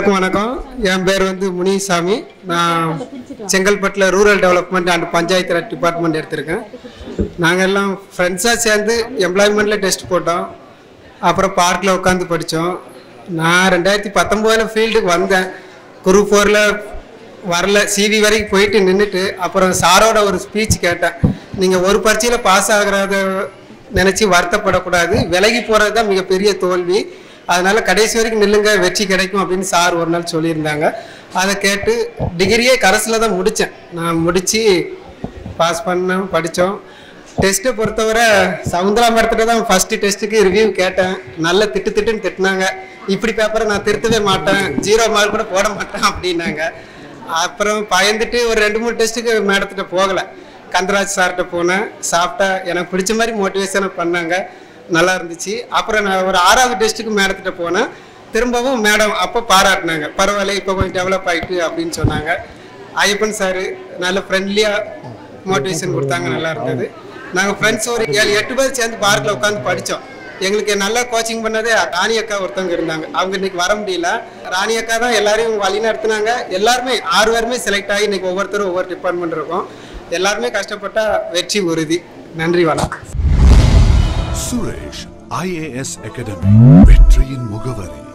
எல்லாருக்கும் வணக்கம் என் பேர் வந்து முனிசாமி நான் செங்கல்பட்டில் rural development and panchayat Raj department எடுத்திருக்கேன் நாங்கள் எல்லாம் ஃப்ரெண்ட்ஸாக சேர்ந்து எம்ப்ளாய்மெண்ட்டில் டெஸ்ட் போட்டோம் அப்புறம் பார்க்கில் உட்காந்து படித்தோம் நான் ரெண்டாயிரத்தி பத்தொம்போதில் ஃபீல்டுக்கு வந்தேன் குரூப் ஃபோரில் வரல சிவி வரைக்கும் போயிட்டு நின்றுட்டு அப்புறம் சாரோட ஒரு ஸ்பீச் கேட்டேன் நீங்கள் ஒரு பரீட்சையில் பாஸ் ஆகிறத நினச்சி வருத்தப்படக்கூடாது விலகி போகிறது தான் மிகப்பெரிய தோல்வி அதனால கடைசி வரைக்கும் நில்லுங்க வெற்றி கிடைக்கும் அப்படின்னு சார் ஒரு நாள் சொல்லியிருந்தாங்க அதை கேட்டு டிகிரியே கரஸில் தான் முடித்தேன் நான் முடித்து பாஸ் பண்ணோம் படித்தோம் டெஸ்ட்டை பொறுத்தவரை சவுந்தரா மேடத்திட்ட தான் ஃபஸ்ட்டு டெஸ்ட்டுக்கு ரிவ்யூ கேட்டேன் நல்ல திட்டு திட்டுன்னு திட்டினாங்க இப்படி பேப்பரை நான் திருத்தவே மாட்டேன் ஜீரோ மார்க் கூட போட மாட்டேன் அப்படின்னாங்க அப்புறம் பயந்துட்டு ஒரு ரெண்டு மூணு டெஸ்ட்டுக்கு மேடத்திட்ட போகலை கந்தராஜ் சார்கிட்ட போனேன் சாப்பிட்டா எனக்கு பிடிச்ச மாதிரி மோட்டிவேஷனை பண்ணாங்க நல்லா இருந்துச்சு அப்புறம் நான் ஒரு ஆறாவது டெஸ்ட்டுக்கு மேடத்திட்ட போனேன் திரும்பவும் மேடம் அப்போ பாராட்டினாங்க பரவாயில்ல இப்போ கொஞ்சம் டெவலப் ஆயிட்டு அப்படின்னு சொன்னாங்க ஐயப்பன் சார் நல்ல ஃப்ரெண்ட்லியாக மோட்டிவேஷன் கொடுத்தாங்க நல்லா இருந்தது நாங்கள் ஃப்ரெண்ட்ஸ் ஒரு ஏழு எட்டு பேர் சேர்ந்து பார்க்கில் உட்காந்து படித்தோம் எங்களுக்கு நல்லா கோச்சிங் பண்ணதே ராணி அக்கா ஒருத்தவங்க இருந்தாங்க அவங்க இன்னைக்கு வர முடியல ராணி அக்கா தான் எல்லாரையும் வழி நடத்துனாங்க எல்லாருமே ஆறு பேருமே செலக்ட் ஆகி இன்னைக்கு ஒவ்வொருத்தரும் ஒவ்வொரு டிபார்ட்மெண்ட் இருக்கும் எல்லாருமே கஷ்டப்பட்டா வெற்றி உறுதி நன்றி வணக்கம் சுரேஷ் ஐஏஎஸ் அகாடமி வெற்றியின் முகவரி